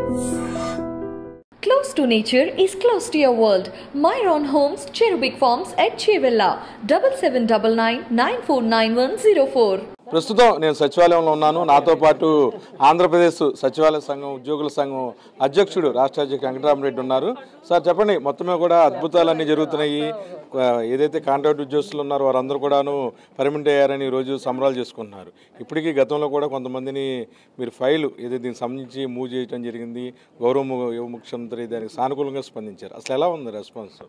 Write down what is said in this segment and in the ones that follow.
Close to nature is close to your world. Myron Homes, Cherubic Farms at Chevilla, double seven double nine nine four nine one zero four. ప్రస్తుతం నేను సచివాలయంలో ఉన్నాను నాతో పాటు ఆంధ్రప్రదేశ్ సచివాలయ సంఘం ఉద్యోగుల సంఘం అధ్యక్షుడు రాష్ట్ర అధ్యక్షుడు వెంకటరామరెడ్డి ఉన్నారు సార్ చెప్పండి మొత్తమే కూడా అద్భుతాలన్నీ జరుగుతున్నాయి ఆ, ఏదైతే కాంట్రాక్ట్ ఉద్యోగస్తులు ఉన్నారో వారందరూ కూడాను పర్మనెంట్ అయ్యారని ఈరోజు సంబరాలు చేసుకుంటున్నారు ఇప్పటికీ గతంలో కూడా కొంతమందిని మీరు ఫైల్ ఏదైతే దీనికి సంబంధించి మూవ్ చేయడం జరిగింది గౌరవ ము- యువ ముఖ్యమంత్రి దానికి సానుకూలంగా స్పందించారు అసలు ఎలా ఉంది రెస్పాన్స్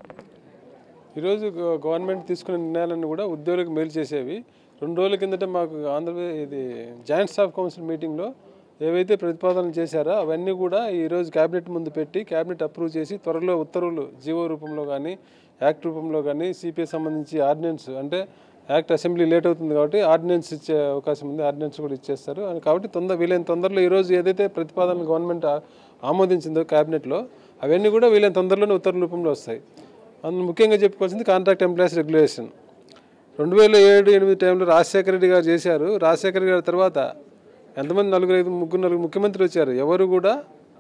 ఈరోజు గ- గవర్నమెంట్ తీసుకున్న నిర్ణయాలన్నీ కూడా ఉద్యోగులకు మేలు చేసేవి రెండు రోజుల కిందట మాకు ఆంధ్రప్రదేశ్ ఇది జాయింట్ స్టాఫ్ కౌన్సిల్ మీటింగ్లో ఏవైతే ప్రతిపాదనలు చేశారో అవన్నీ కూడా ఈరోజు క్యాబినెట్ ముందు పెట్టి క్యాబినెట్ అప్రూవ్ చేసి త్వరలో ఉత్తర్వులు జీవో రూపంలో కానీ యాక్ట్ రూపంలో కానీ సిపిఐ సంబంధించి ఆర్డినెన్స్ అంటే యాక్ట్ అసెంబ్లీ లేట్ అవుతుంది కాబట్టి ఆర్డినెన్స్ ఇచ్చే అవకాశం ఉంది ఆర్డినెన్స్ కూడా ఇచ్చేస్తారు అని కాబట్టి తొందర వీలైన తొందరలో ఈరోజు ఏదైతే ప్రతిపాదనలు గవర్నమెంట్ ఆ- ఆమోదించిందో క్యాబినెట్లో అవన్నీ కూడా వీలైన తొందరలోనే ఉత్తర్వుల రూపంలో వస్తాయి అందులో ముఖ్యంగా చెప్పుకోవాల్సింది కాంట్రాక్ట్ ఎంప్లాయీస్ రెగ్యులేషన్ రెండు వేల ఏడు ఎనిమిది టైంలో రాజశేఖర రెడ్డి గారు చేశారు రాజశేఖర రెడ్డి గారి తర్వాత ఎంతమంది నలుగురు ఐదు ముగ్గురు నలుగురు ముఖ్యమంత్రి వచ్చారు ఎవరు కూడా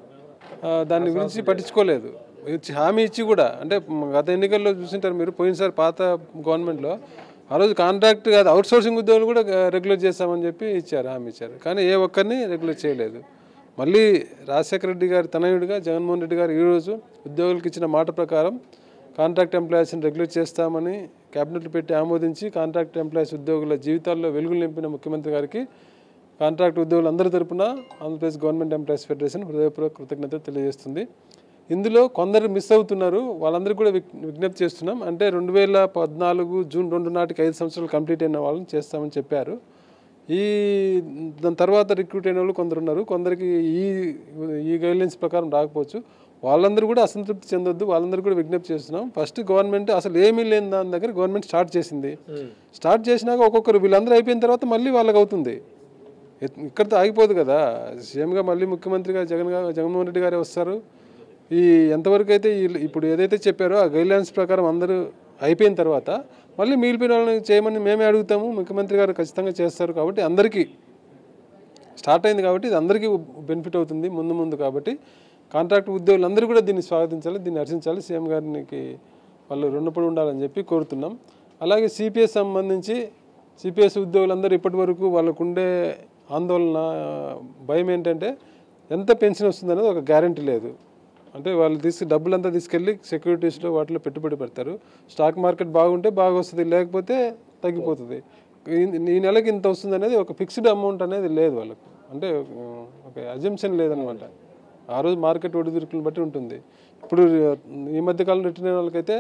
ఆ, దాని గురించి పట్టించుకోలేదు ఇచ్చి హామీ ఇచ్చి కూడా అంటే మ- గత ఎన్నికల్లో చూసింటారు మీరు పోయినసారి పాత గవర్నమెంట్లో ఆ రోజు కాంట్రాక్ట్ కాదు అవుట్ సోర్సింగ్ ఉద్యోగులు కూడా రెగ్యులేట్ చేస్తామని చెప్పి ఇచ్చారు హామీ ఇచ్చారు కానీ ఏ ఒక్కరిని రెగ్యులేట్ చేయలేదు మళ్ళీ రాజశేఖర రెడ్డి గారి తనయుడిగా జగన్మోహన్ రెడ్డి గారు ఈరోజు ఉద్యోగులకు ఇచ్చిన మాట ప్రకారం కాంట్రాక్ట్ ఎంప్లాయీస్ని రెగ్యులేట్ చేస్తామని క్యాబినెట్లో పెట్టి ఆమోదించి కాంట్రాక్ట్ ఎంప్లాయీస్ ఉద్యోగుల జీవితాల్లో వెలుగులు నింపిన ముఖ్యమంత్రి గారికి కాంట్రాక్ట్ ఉద్యోగులు అందరి తరపున ఆంధ్రప్రదేశ్ గవర్నమెంట్ ఎంప్లాయీస్ ఫెడరేషన్ హృదయపూర్వక కృతజ్ఞతలు తెలియజేస్తుంది ఇందులో కొందరు మిస్ అవుతున్నారు వాళ్ళందరికీ కూడా విజ్ఞ- విజ్ఞప్తి చేస్తున్నాం అంటే రెండు వేల పద్నాలుగు జూన్ రెండు నాటికి ఐదు సంవత్సరాలు కంప్లీట్ అయిన వాళ్ళని చేస్తామని చెప్పారు ఈ దాని తర్వాత రిక్రూట్ అయిన వాళ్ళు కొందరు ఉన్నారు కొందరికి ఈ ఈ గైడ్లైన్స్ ప్రకారం రాకపోవచ్చు వాళ్ళందరూ కూడా అసంతృప్తి చెందొద్దు వాళ్ళందరూ కూడా విజ్ఞప్తి చేస్తున్నాం ఫస్ట్ గవర్నమెంట్ అసలు ఏమీ లేని దాని దగ్గర గవర్నమెంట్ స్టార్ట్ చేసింది స్టార్ట్ చేసినాక ఒక్కొక్కరు వీళ్ళందరూ అయిపోయిన తర్వాత మళ్ళీ వాళ్ళకి అవుతుంది ఎత్- ఇక్కడితో ఆగిపోదు కదా సీఎంగా మళ్ళీ ముఖ్యమంత్రిగా జగన్ గా- జగన్మోహన్ రెడ్డి గారే వస్తారు ఈ ఎంతవరకు అయితే ఈ- ఇప్పుడు ఏదైతే చెప్పారో ఆ గైడ్లైన్స్ ప్రకారం అందరూ అయిపోయిన తర్వాత మళ్ళీ మిగిలిపోయిన వాళ్ళని చేయమని మేమే అడుగుతాము ముఖ్యమంత్రి గారు ఖచ్చితంగా చేస్తారు కాబట్టి అందరికీ స్టార్ట్ అయింది కాబట్టి ఇది అందరికీ బెనిఫిట్ అవుతుంది ముందు ముందు కాబట్టి కాంట్రాక్ట్ ఉద్యోగులందరూ కూడా దీన్ని స్వాగతించాలి దీన్ని హర్షించాలి సీఎం గారికి వాళ్ళు రుణపడి ఉండాలని చెప్పి కోరుతున్నాం అలాగే సిపిఎస్ సంబంధించి సిపిఎస్ ఉద్యోగులందరూ ఇప్పటి వరకు వాళ్ళకు ఉండే ఆందోళన భయం ఏంటంటే ఎంత పెన్షన్ వస్తుందనేది ఒక గ్యారంటీ లేదు అంటే వాళ్ళు తీసుకు డబ్బులంతా తీసుకెళ్ళి సెక్యూరిటీస్లో వాటిలో పెట్టుబడి పెడతారు స్టాక్ మార్కెట్ బాగుంటే బాగా వస్తుంది లేకపోతే తగ్గిపోతుంది ఈ- ఈ నెలకి ఇంత వస్తుంది అనేది ఒక ఫిక్స్డ్ అమౌంట్ అనేది లేదు వాళ్ళకు అంటే ఉమ్, ఒక అజంప్షన్ లేదనమాట ఆ రోజు మార్కెట్ ఒడిదుడుకులను బట్టి ఉంటుంది ఇప్పుడు ఈ మధ్య కాలంలో రిటర్న్ అయిన వాళ్ళకైతే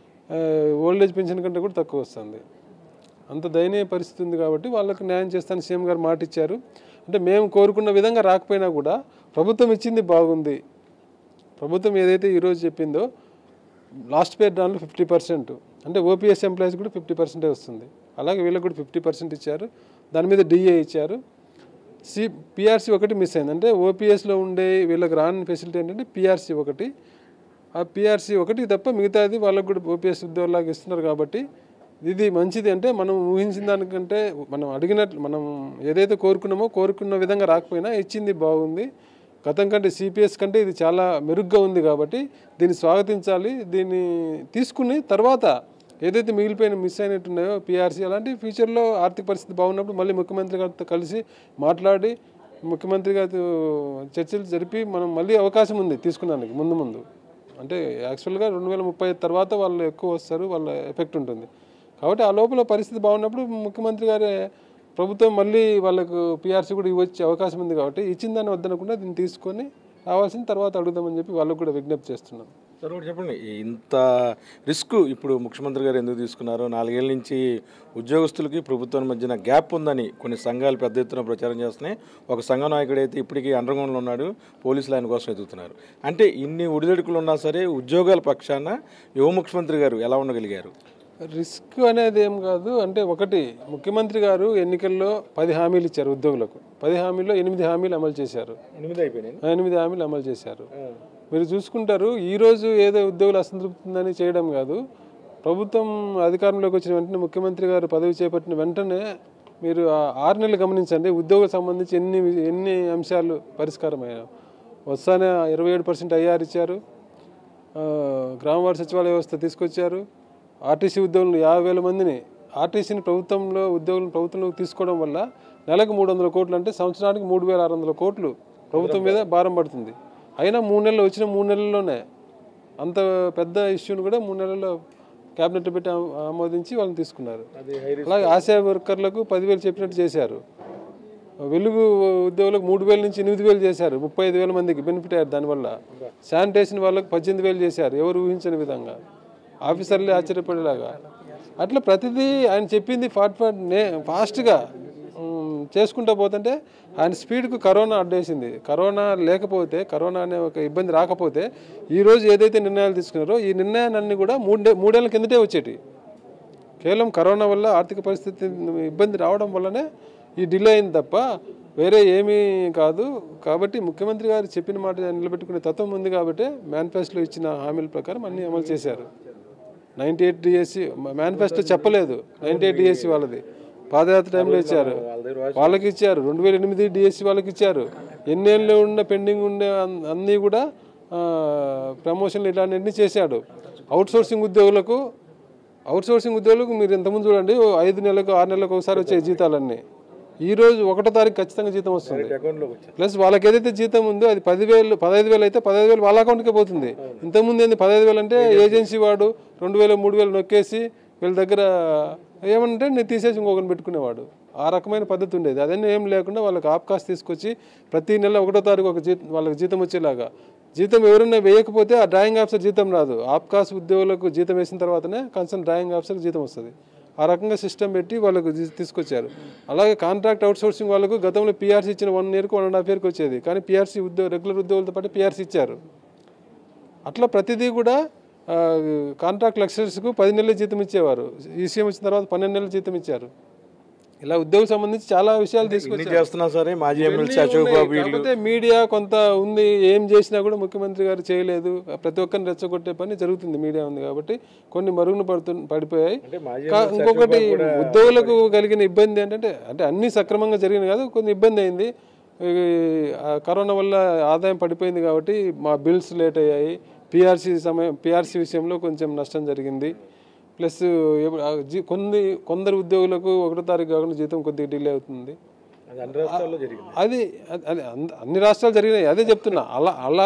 ఓల్డ్ ఏజ్ పెన్షన్ కంటే కూడా తక్కువ వస్తుంది అంత దయనీయ పరిస్థితి ఉంది కాబట్టి వాళ్ళకు న్యాయం చేస్తాను సీఎం గారు మాట ఇచ్చారు అంటే మేము కోరుకున్న విధంగా రాకపోయినా కూడా ప్రభుత్వం ఇచ్చింది బాగుంది ప్రభుత్వం ఏదైతే ఈరోజు చెప్పిందో లాస్ట్ పేర్ దానిలో ఫిఫ్టీ పర్సెంట్ అంటే ఓపీఎస్ ఎంప్లాయీస్ కూడా ఫిఫ్టీ పర్సెంటే వస్తుంది అలాగే వీళ్ళకి కూడా ఫిఫ్టీ పర్సెంట్ ఇచ్చారు దాని మీద డిఏ ఇచ్చారు సి పిఆర్సీ ఒకటి మిస్ అయింది అంటే ఓపీఎస్లో ఉండే వీళ్ళకి రాని ఫెసిలిటీ ఏంటంటే పిఆర్సీ ఒకటి ఆ పిఆర్సీ ఒకటి తప్ప మిగతాది వాళ్ళకు కూడా ఓపీఎస్ ఉద్యోగులాగా ఇస్తున్నారు కాబట్టి ఇది మంచిది అంటే మనం ఊహించిన దానికంటే మనం అడిగినట్లు మనం ఏదైతే కోరుకున్నామో కోరుకున్న విధంగా రాకపోయినా ఇచ్చింది బాగుంది గతం కంటే సిపిఎస్ కంటే ఇది చాలా మెరుగ్గా ఉంది కాబట్టి దీన్ని స్వాగతించాలి దీన్ని తీసుకుని తర్వాత ఏదైతే మిగిలిపోయిన మిస్ అయినట్టున్నాయో పిఆర్సీ అలాంటి ఫ్యూచర్లో ఆర్థిక పరిస్థితి బాగున్నప్పుడు మళ్ళీ ముఖ్యమంత్రి గారితో కలిసి మాట్లాడి ముఖ్యమంత్రి గారితో చర్చలు జరిపి మనం మళ్ళీ అవకాశం ఉంది తీసుకున్నానికి ముందు ముందు అంటే యాక్చువల్గా రెండు వేల ముప్పై తర్వాత వాళ్ళు ఎక్కువ వస్తారు వాళ్ళ ఎఫెక్ట్ ఉంటుంది కాబట్టి ఆ లోపల పరిస్థితి బాగున్నప్పుడు ముఖ్యమంత్రి గారే ప్రభుత్వం మళ్ళీ వాళ్ళకు పిఆర్సీ కూడా ఇవ్వచ్చే అవకాశం ఉంది కాబట్టి ఇచ్చిన దాన్ని వద్దనకుండా దీన్ని తీసుకొని రావాల్సిన తర్వాత అడుగుదామని చెప్పి వాళ్ళకు కూడా విజ్ఞప్తి చేస్తున్నాం సార్ ఒకటి చెప్పండి ఇంత రిస్క్ ఇప్పుడు ముఖ్యమంత్రి గారు ఎందుకు తీసుకున్నారు నాలుగేళ్ల నుంచి ఉద్యోగస్తులకి ప్రభుత్వం మధ్యన గ్యాప్ ఉందని కొన్ని సంఘాలు పెద్ద ఎత్తున ప్రచారం చేస్తున్నాయి ఒక సంఘ నాయకుడు అయితే ఇప్పటికీ అండర్గ్రౌండ్లో ఉన్నాడు పోలీసులు ఆయన కోసం ఎదుగుతున్నారు అంటే ఇన్ని ఒడిదొడుకులు ఉన్నా సరే ఉద్యోగాల పక్షాన యువ ముఖ్యమంత్రి గారు ఎలా ఉండగలిగారు రిస్క్ అనేది ఏం కాదు అంటే ఒకటి ముఖ్యమంత్రి గారు ఎన్నికల్లో పది హామీలు ఇచ్చారు ఉద్యోగులకు పది హామీల్లో ఎనిమిది హామీలు అమలు చేశారు ఎనిమిది అయిపోయినాయి ఎనిమిది హామీలు అమలు చేశారు మీరు చూసుకుంటారు ఈ రోజు ఏదో ఉద్యోగులు అసంతృప్తిందని చేయడం కాదు ప్రభుత్వం అధికారంలోకి వచ్చిన వెంటనే ముఖ్యమంత్రి గారు పదవి చేపట్టిన వెంటనే మీరు ఆ ఆరు నెలలు గమనించండి ఉద్యోగులకు సంబంధించి ఎన్ని ఎన్ని అంశాలు పరిష్కారమయ్యాయి వస్తానే ఇరవై ఏడు పర్సెంట్ ఐఆర్ ఇచ్చారు ఆ, గ్రామవారి సచివాలయ వ్యవస్థ తీసుకొచ్చారు ఆర్టీసీ ఉద్యోగులను యాభై వేల మందిని ఆర్టీసీని ప్రభుత్వంలో ఉద్యోగులను ప్రభుత్వంలోకి తీసుకోవడం వల్ల నెలకు మూడు వందల కోట్లు అంటే సంవత్సరానికి మూడు వేల ఆరు వందల కోట్లు ప్రభుత్వం మీద భారం పడుతుంది అయినా మూడు నెలలు వచ్చిన మూడు నెలల్లోనే అంత పెద్ద ఇష్యూని కూడా మూడు నెలల్లో క్యాబినెట్ పెట్టి ఆమో- ఆమోదించి వాళ్ళని తీసుకున్నారు అలాగే ఆశా వర్కర్లకు పదివేలు చెప్పినట్టు చేశారు వెలుగు ఉద్యోగులకు మూడు వేల నుంచి ఎనిమిది వేలు చేశారు ముప్పై ఐదు వేల మందికి బెనిఫిట్ అయ్యారు దానివల్ల శానిటేషన్ వాళ్ళకి పద్దెనిమిది వేలు చేశారు ఎవరు ఊహించని విధంగా ఆఫీసర్లే ఆశ్చర్యపడేలాగా అట్లా ప్రతిదీ ఆయన చెప్పింది ఫాట్ ఫాట్ నే ఫాస్ట్గా ఉమ్, చేసుకుంటూ పోతుంటే ఆయన స్పీడ్కు కరోనా అడ్డేసింది కరోనా లేకపోతే కరోనా అనే ఒక ఇబ్బంది రాకపోతే ఈరోజు ఏదైతే నిర్ణయాలు తీసుకున్నారో ఈ నిర్ణయాలన్నీ కూడా మూడే మూడేళ్ల కిందటే వచ్చేటి కేవలం కరోనా వల్ల ఆర్థిక పరిస్థితి ఇబ్బంది రావడం వల్లనే ఈ డిలే అయింది తప్ప వేరే ఏమీ కాదు కాబట్టి ముఖ్యమంత్రి గారు చెప్పిన మాట నిలబెట్టుకునే తత్వం ఉంది కాబట్టి మేనిఫెస్టోలో ఇచ్చిన హామీల ప్రకారం అన్నీ అమలు చేశారు నైంటీ ఎయిట్ డిఎస్సి మేనిఫెస్టో చెప్పలేదు నైంటీ ఎయిట్ డిఎస్సి వాళ్ళది పాదయాత్ర టైంలో ఇచ్చారు వాళ్ళకి ఇచ్చారు రెండు వేల ఎనిమిది డిఎస్సి వాళ్ళకి ఇచ్చారు ఎన్నేళ్ళు ఉన్న పెండింగ్ ఉండే అన్- అన్నీ కూడా ప్రమోషన్లు ఇలాంటివన్నీ చేశాడు అవుట్ సోర్సింగ్ ఉద్యోగులకు అవుట్ సోర్సింగ్ ఉద్యోగులకు మీరు ఇంతకుముందు చూడండి ఓ ఐదు నెలలకు ఆరు నెలలకు ఒకసారి వచ్చే జీతాలన్నీ ఈ రోజు ఒకటో తారీఖు ఖచ్చితంగా జీతం వస్తుంది అకౌంట్లోకి వచ్చింది ప్లస్ వాళ్ళకి ఏదైతే జీతం ఉందో అది పదివేలు పదహైదు వేలు అయితే పదహైదు వేలు వాళ్ళ అకౌంట్కే పోతుంది ఇంతకుముందు ఏంది పదహైదు వేలు అంటే ఏజెన్సీ వాడు రెండు వేలు మూడు వేలు నొక్కేసి వీళ్ళ దగ్గర ఏమంటే నేను తీసేసి ఇంకొకరిని పెట్టుకునేవాడు ఆ రకమైన పద్ధతి ఉండేది అదన్నీ ఏం లేకుండా వాళ్ళకి ఆప్కాస్ తీసుకొచ్చి ప్రతి నెల ఒకటో తారీఖు ఒక జీతం వాళ్ళకి జీతం వచ్చేలాగా జీతం ఎవరైనా వేయకపోతే ఆ డ్రాయింగ్ ఆఫీసర్ జీతం రాదు ఆప్కాస్ ఉద్యోగులకు జీతం వేసిన తర్వాతనే కన్సర్న్ డ్రాయింగ్ ఆఫీసర్కి జీతం వస్తుంది ఆ రకంగా సిస్టమ్ పెట్టి వాళ్ళకు తీ- తీసుకొచ్చారు అలాగే కాంట్రాక్ట్ అవుట్సోర్సింగ్ వాళ్ళకు గతంలో పీఆర్సీ ఇచ్చిన వన్ ఇయర్కి వన్ అండ్ హాఫ్ ఇయర్కి వచ్చేది కానీ పీఆర్సీ ఉద్యోగ రెగ్యులర్ ఉద్యోగులతో పాటు పీఆర్సీ ఇచ్చారు అట్లా ప్రతిదీ కూడా ఆ, కాంట్రాక్ట్ లెక్చరర్స్కు పది నెలల జీతం ఇచ్చేవారు ఈసీఎం వచ్చిన తర్వాత పన్నెండు నెలల జీతం ఇచ్చారు ఇలా ఉద్యోగం సంబంధించి చాలా విషయాలు ఇన్ని తీసుకొచ్చారు చేస్తున్నా సరే మాజీ ఎమ్మెల్సీ అశోక్ ఉన్నాయి. బాబు వీళ్ళు కాకపోతే మీడియా కొంత ఉంది ఏం చేసినా కూడా ముఖ్యమంత్రి గారు చేయలేదు ప్రతి ఒక్కరిని రెచ్చగొట్టే పని జరుగుతుంది మీడియా ఉంది కాబట్టి కొన్ని మరుగున పడుతు పడిపోయాయి మాజీ కా- ఇంకొకటి ఉద్యోగులకు కలిగిన ఇబ్బంది ఏంటంటే అంటే అన్ని సక్రమంగా జరిగింది కాదు కొన్ని ఇబ్బంది అయింది ఈ, ఆ కరోనా వల్ల ఆదాయం పడిపోయింది కాబట్టి మా బిల్స్ లేట్ అయ్యాయి పిఆర్సీ సమయం పిఆర్సీ విషయంలో కొంచెం నష్టం జరిగింది ప్లస్ ఎప్పుడు- ఆ జీ- కొన్ని కొందరు ఉద్యోగులకు ఒకటో తారీఖు కాకుండా జీతం కొద్దిగా డిలే అవుతుంది అది అన్ని రాష్ట్రాల్లో జరిగింది అది అది- అది అంద- అన్ని రాష్ట్రాలు జరిగినాయి అదే చెప్తున్నా అలా అలా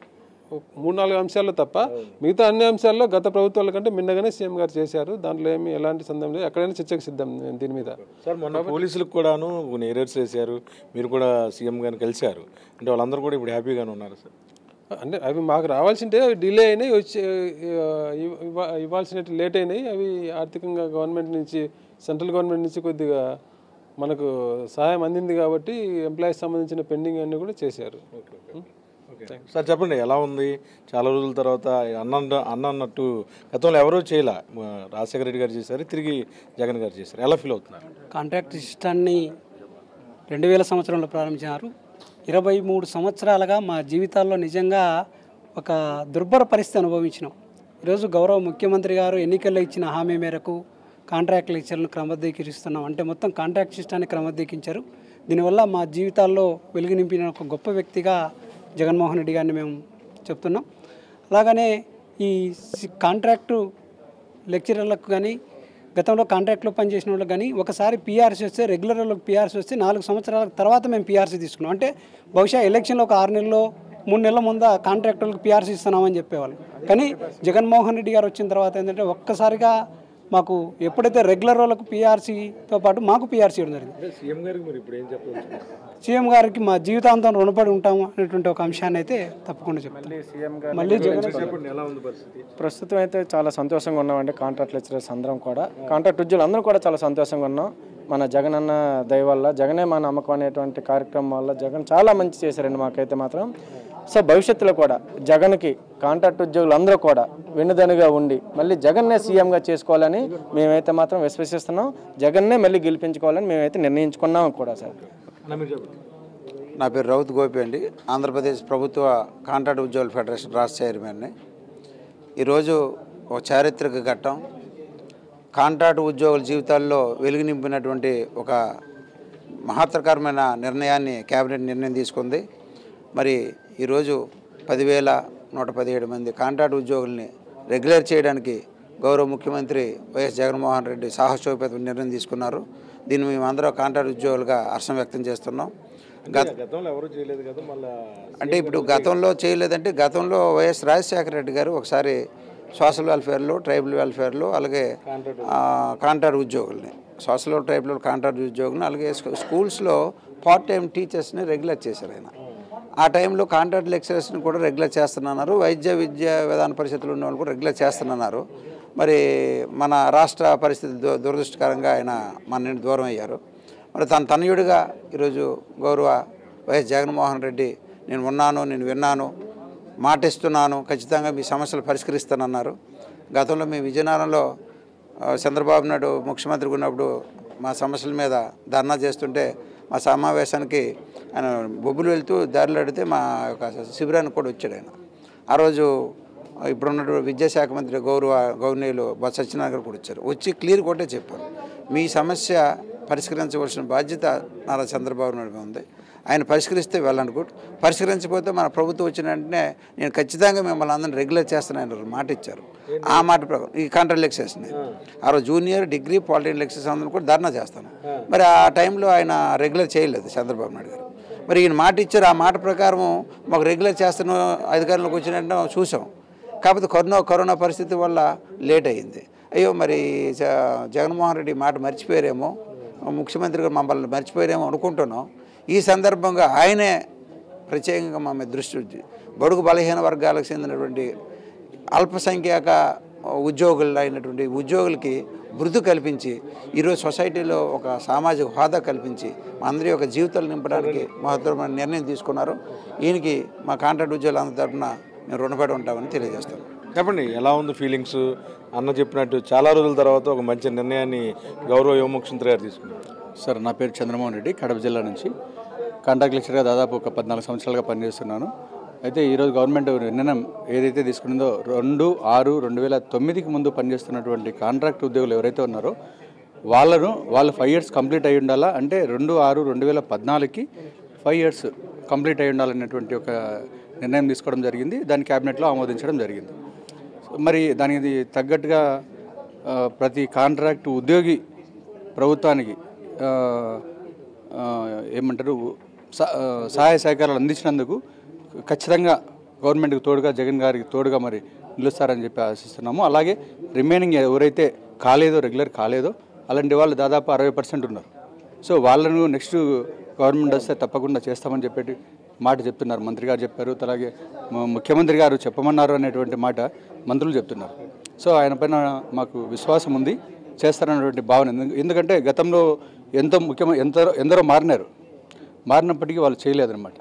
మూడు నాలుగు అంశాల్లో తప్ప మిగతా అన్ని అంశాల్లో గత ప్రభుత్వాల కంటే మిన్నగానే సీఎం గారు చేశారు దాంట్లో ఏమి ఎలాంటి సందేహం లేదు ఎక్కడైనా చర్చకు సిద్ధం నేను దీని మీద సార్ మొన్న పోలీసులకు కూడాను కొన్ని ఎరర్స్ వేశారు మీరు కూడా సీఎం గారిని కలిశారు అంటే వాళ్ళందరూ కూడా ఇప్పుడు హ్యాపీగానే ఉన్నారు సార్ అంటే అవి మాకు రావాల్సింటే అవి డిలే అయినాయి వచ్చి ఇవ్వ- ఇవ్వ- ఇవ్వాల్సినట్టు లేట్ అయినాయి అవి ఆర్థికంగా గవర్నమెంట్ నుంచి సెంట్రల్ గవర్నమెంట్ నుంచి కొద్దిగా మనకు సహాయం అందింది కాబట్టి ఎంప్లాయీస్ సంబంధించిన పెండింగ్ అన్నీ కూడా చేశారు ఓకే సార్ చెప్పండి ఎలా ఉంది చాలా రోజుల తర్వాత అన్న అన్న అన్నట్టు గతంలో ఎవరూ చేయలే మ- రాజశేఖర రెడ్డి గారు చేశారు తిరిగి జగన్ గారు చేశారు ఎలా ఫీల్ అవుతున్నారు కాంట్రాక్ట్ సిస్టాన్ని రెండు వేల సంవత్సరంలో ప్రారంభించినారు ఇరవై మూడు సంవత్సరాలుగా మా జీవితాల్లో నిజంగా ఒక దుర్భర పరిస్థితి అనుభవించినాం ఈరోజు గౌరవ ముఖ్యమంత్రి గారు ఎన్నికల్లో ఇచ్చిన హామీ మేరకు కాంట్రాక్ట్ లెక్చర్లను క్రమబద్ధీకరిస్తున్నాం అంటే మొత్తం కాంట్రాక్ట్ సిస్టాన్ని క్రమబద్ధీకరించారు దీనివల్ల మా జీవితాల్లో వెలుగు నింపిన ఒక గొప్ప వ్యక్తిగా జగన్మోహన్ రెడ్డి గారిని మేము చెప్తున్నాం అలాగనే ఈ సి- కాంట్రాక్టు లెక్చరర్లకు కానీ గతంలో కాంట్రాక్ట్లో పనిచేసిన వాళ్ళకి కానీ ఒకసారి పీఆర్సీ వస్తే రెగ్యులర్ వాళ్ళకి పీఆర్సీ వస్తే నాలుగు సంవత్సరాల తర్వాత మేము పీఆర్సీ తీసుకున్నాం అంటే బహుశా ఎలక్షన్లో ఒక ఆరు నెలల్లో మూడు నెలల ముందు కాంట్రాక్టర్లకు పీఆర్సీ ఇస్తున్నామని చెప్పేవాళ్ళు కానీ జగన్మోహన్ రెడ్డి గారు వచ్చిన తర్వాత ఏంటంటే ఒక్కసారిగా మాకు ఎప్పుడైతే రెగ్యులర్ వాళ్ళకు పీఆర్సీతో పాటు మాకు పీఆర్సీ ఇవ్వడం జరిగింది అంటే సీఎం గారికి మీరు ఇప్పుడు ఏం చెప్పవచ్చు సీఎం గారికి మా జీవితాంతం రుణపడి ఉంటాము అనేటువంటి ఒక అంశాన్ని అయితే తప్పకుండా చెప్తాను మళ్ళీ జగన్ చెప్పండి ఎలా ఉంది పరిస్థితి ప్రస్తుతం అయితే చాలా సంతోషంగా ఉన్నామండి కాంట్రాక్ట్ లెక్చరర్స్ అందరం కూడా కాంట్రాక్ట్ ఉద్యోగులు అందరం కూడా చాలా సంతోషంగా ఉన్నాం మన జగన్ అన్న దయ వల్ల జగనే మా నమ్మకం అనేటువంటి కార్యక్రమం వల్ల జగన్ చాలా మంచి చేశారండి మాకైతే మాత్రం సో భవిష్యత్తులో కూడా జగన్కి కాంట్రాక్ట్ ఉద్యోగులు అందరూ కూడా వెన్నుదనుగా ఉండి మళ్ళీ జగన్నే సీఎంగా చేసుకోవాలని మేమైతే మాత్రం విశ్వసిస్తున్నాం జగన్నే మళ్ళీ గెలిపించుకోవాలని మేమైతే నిర్ణయించుకున్నాం కూడా సార్ అన్న మీరు చెప్పండి నా పేరు రౌత్ గోపి అండి ఆంధ్రప్రదేశ్ ప్రభుత్వ కాంట్రాక్ట్ ఉద్యోగుల ఫెడరేషన్ రాష్ట్ర చైర్మన్ని ఈరోజు ఒక చారిత్రక ఘట్టం కాంట్రాక్ట్ ఉద్యోగుల జీవితాల్లో వెలుగు నింపినటువంటి ఒక మహత్తరకరమైన నిర్ణయాన్ని కేబినెట్ నిర్ణయం తీసుకుంది మరి ఈరోజు పదివేల నూట పదిహేడు మంది కాంట్రాక్ట్ ఉద్యోగుల్ని రెగ్యులర్ చేయడానికి గౌరవ ముఖ్యమంత్రి వైఎస్ జగన్మోహన్ రెడ్డి సాహసోపేత నిర్ణయం తీసుకున్నారు దీన్ని మేమందరం కాంట్రాక్ట్ ఉద్యోగులుగా హర్షం వ్యక్తం చేస్తున్నాం గత గతంలో ఎవరు చేయలేదు కదా మళ్ళీ అంటే ఇప్పుడు గతంలో చేయలేదంటే గతంలో వైఎస్ రాజశేఖర రెడ్డి గారు ఒకసారి సోషల్ వెల్ఫేర్లో ట్రైబల్ వెల్ఫేర్లో అలాగే ఆ, కాంట్రాక్ట్ ఉద్యోగుల్ని సోషల్ ట్రైబల్ కాంట్రాక్ట్ ఉద్యోగులను అలాగే స్కూ- స్కూల్స్లో పార్ట్ టైం టీచర్స్ని రెగ్యులర్ చేశారు ఆయన ఆ టైంలో కాంట్రాక్ట్ లెక్చరర్స్ని కూడా రెగ్యులర్ చేస్తున్నారు వైద్య విద్య విధాన పరిస్థితులు ఉన్న వాళ్ళు కూడా రెగ్యులర్ చేస్తున్నారు మరి మన రాష్ట్ర పరిస్థితి దు- దురదృష్టకరంగా ఆయన మన నుండి దూరం అయ్యారు మరి తన తనయుడిగా ఈరోజు గౌరవ వైఎస్ జగన్మోహన్ రెడ్డి నేను ఉన్నాను నేను విన్నాను మాటిస్తున్నాను ఖచ్చితంగా మీ సమస్యలు పరిష్కరిస్తానన్నారు గతంలో మేము విజయనగరంలో ఆ, చంద్రబాబు నాయుడు ముఖ్యమంత్రిగా ఉన్నప్పుడు మా సమస్యల మీద ధర్నా చేస్తుంటే మా సమావేశానికి ఆయన బొబ్బులు వెళ్తూ దారిలో అడిగితే మా యొక్క శిబిరానికి కూడా వచ్చాడు ఆయన ఆ రోజు ఇప్పుడున్నటువంటి విద్యాశాఖ మంత్రి గౌరవ గౌరవనీయులు బొత్స సత్యనారాయణ గారు కూడా వచ్చారు వచ్చి క్లియర్ కొట్టే చెప్పారు మీ సమస్య పరిష్కరించవలసిన బాధ్యత నారా చంద్రబాబు నాయుడు మీద ఉంది ఆయన పరిష్కరిస్తే వెళ్ళనుకుంటు పరిష్కరించకపోతే మన ప్రభుత్వం వచ్చిన వెంటనే నేను ఖచ్చితంగా మిమ్మల్ని అందరిని రెగ్యులర్ చేస్తానని మాట ఇచ్చారు ఆ మాట ప్రకారం ఈ కాంట్రాక్ట్ లెక్చర్స్ని ఆ రోజు జూనియర్ డిగ్రీ పాలిటెక్నిక్ లెక్చర్స్ అందరూ కూడా ధర్నా చేస్తాను మరి ఆ టైంలో ఆయన రెగ్యులర్ చేయలేదు చంద్రబాబు నాయుడు గారు మరి ఈయన మాట ఇచ్చారు ఆ మాట ప్రకారం మాకు రెగ్యులర్ చేస్తున్న అధికారంలోకి వచ్చిన వెంటనే చూసాం కాకపోతే కరోనా కరోనా పరిస్థితి వల్ల లేట్ అయ్యింది అయ్యో మరి జ- జగన్మోహన్ రెడ్డి ఈ మాట మర్చిపోయారేమో ముఖ్యమంత్రి గారు మమ్మల్ని మర్చిపోయారేమో అనుకుంటున్నాం ఈ సందర్భంగా ఆయనే ప్రత్యేకంగా మా మీద దృష్టి ఉంచి బడుగు బలహీన వర్గాలకు చెందినటువంటి అల్పసంఖ్యాక ఉద్యోగులు అయినటువంటి ఉద్యోగులకి మృదు కల్పించి ఈరోజు సొసైటీలో ఒక సామాజిక హోదా కల్పించి మా అందరి యొక్క జీవితాలు నింపడానికి మహత్తరమైన నిర్ణయం తీసుకున్నారు ఈయనకి మా కాంట్రాక్ట్ ఉద్యోగులందరి తరఫున మేము రుణపడి ఉంటామని తెలియజేస్తాను చెప్పండి ఎలా ఉంది ఫీలింగ్స్ అన్న చెప్పినట్టు చాలా రోజుల తర్వాత ఒక మంచి నిర్ణయాన్ని గౌరవ యువ ముఖ్యమంత్రి గారు తీసుకున్నారు సార్ నా పేరు చంద్రమోహన్ రెడ్డి కడప జిల్లా నుంచి కాంట్రాక్ట్ లెక్చర్గా దాదాపు ఒక పద్నాలుగు సంవత్సరాలుగా పనిచేస్తున్నాను అయితే ఈరోజు గవర్నమెంట్ నిర్ణయం ఏదైతే తీసుకున్నదో రెండు ఆరు రెండు వేల తొమ్మిదికి ముందు పనిచేస్తున్నటువంటి కాంట్రాక్ట్ ఉద్యోగులు ఎవరైతే ఉన్నారో వాళ్ళను వాళ్ళు ఫైవ్ ఇయర్స్ కంప్లీట్ అయి ఉండాలా అంటే రెండు ఆరు రెండు వేల పద్నాలుగుకి ఫైవ్ ఇయర్స్ కంప్లీట్ అయి ఉండాలనేటువంటి ఒక నిర్ణయం తీసుకోవడం జరిగింది దాన్ని క్యాబినెట్లో ఆమోదించడం జరిగింది సో మరి దానికి తగ్గట్టుగా ఆ, ప్రతి కాంట్రాక్ట్ ఉద్యోగి ప్రభుత్వానికి ఆ, ఆ, ఏమంటారు స- ఆ, సహాయ సహకారాలు అందించినందుకు ఖచ్చితంగా గవర్నమెంట్కి తోడుగా జగన్ గారికి తోడుగా మరి నిలుస్తారని చెప్పి ఆశిస్తున్నాము అలాగే రిమైనింగ్ ఎవరైతే కాలేదో రెగ్యులర్ కాలేదో అలాంటి వాళ్ళు దాదాపు అరవై పర్సెంట్ ఉన్నారు సో వాళ్ళను నెక్స్ట్ గవర్నమెంట్ వస్తే తప్పకుండా చేస్తామని చెప్పేటి మాట చెప్తున్నారు మంత్రి గారు చెప్పారు అలాగే ము- ముఖ్యమంత్రి గారు చెప్పమన్నారు అనేటువంటి మాట మంత్రులు చెప్తున్నారు సో ఆయన పైన మాకు విశ్వాసం ఉంది చేస్తారనేటువంటి భావన ఎందు- ఎందుకంటే గతంలో ఎంతో ముఖ్యమైన ఎందరో ఎందరో మారినారు మారినప్పటికీ వాళ్ళు చేయలేదన్నమాట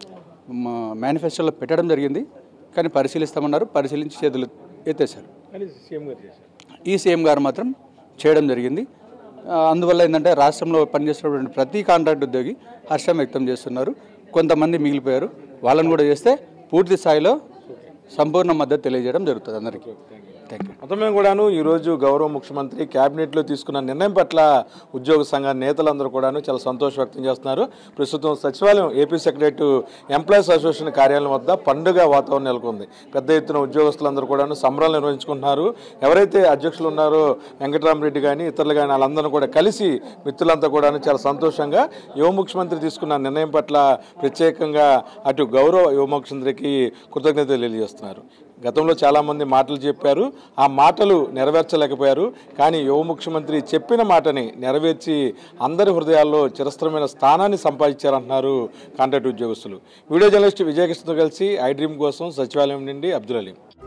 మా మేనిఫెస్టోలో పెట్టడం జరిగింది కానీ పరిశీలిస్తామన్నారు పరిశీలించి చేతులు ఎత్తేశారు కానీ సీఎం గారు చేశారు ఈ సీఎం గారు మాత్రం చేయడం జరిగింది ఆ, అందువల్ల ఏంటంటే రాష్ట్రంలో పనిచేస్తున్నటువంటి ప్రతి కాంట్రాక్ట్ ఉద్యోగి హర్షం వ్యక్తం చేస్తున్నారు కొంతమంది మిగిలిపోయారు వాళ్ళని కూడా చేస్తే పూర్తి స్థాయిలో సంపూర్ణ మద్దతు తెలియజేయడం జరుగుతుంది అందరికీ థ్యాంక్ యూ మొత్తమే కూడాను ఈరోజు గౌరవ ముఖ్యమంత్రి క్యాబినెట్లో తీసుకున్న నిర్ణయం పట్ల ఉద్యోగ సంఘ నేతలందరూ కూడాను చాలా సంతోషం వ్యక్తం చేస్తున్నారు ప్రస్తుతం సచివాలయం ఏపీ సెక్రటరీ ఎంప్లాయీస్ అసోసియేషన్ కార్యాలయం వద్ద పండుగ వాతావరణం నెలకొంది పెద్ద ఎత్తున ఉద్యోగస్తులందరూ కూడాను సంబరాలు నిర్వహించుకుంటున్నారు ఎవరైతే అధ్యక్షులు ఉన్నారో వెంకటరామరెడ్డి కానీ ఇతరులు కానీ వాళ్ళందరూ కూడా కలిసి మిత్రులంతా కూడాను చాలా సంతోషంగా యువ ముఖ్యమంత్రి తీసుకున్న నిర్ణయం పట్ల ప్రత్యేకంగా అటు గౌరవ యువ ముఖ్యమంత్రికి కృతజ్ఞతలు తెలియజేస్తున్నారు గతంలో చాలామంది మాటలు చెప్పారు ఆ మాటలు నెరవేర్చలేకపోయారు కానీ యువ ముఖ్యమంత్రి చెప్పిన మాటని నెరవేర్చి అందరి హృదయాల్లో చిరస్థిరమైన స్థానాన్ని సంపాదించారంటున్నారు కాంట్రాక్ట్ ఉద్యోగస్తులు వీడియో జర్నలిస్ట్ విజయకృష్ణతో కలిసి ఐ డ్రీమ్ కోసం సచివాలయం నుండి అబ్దుల్ అలీం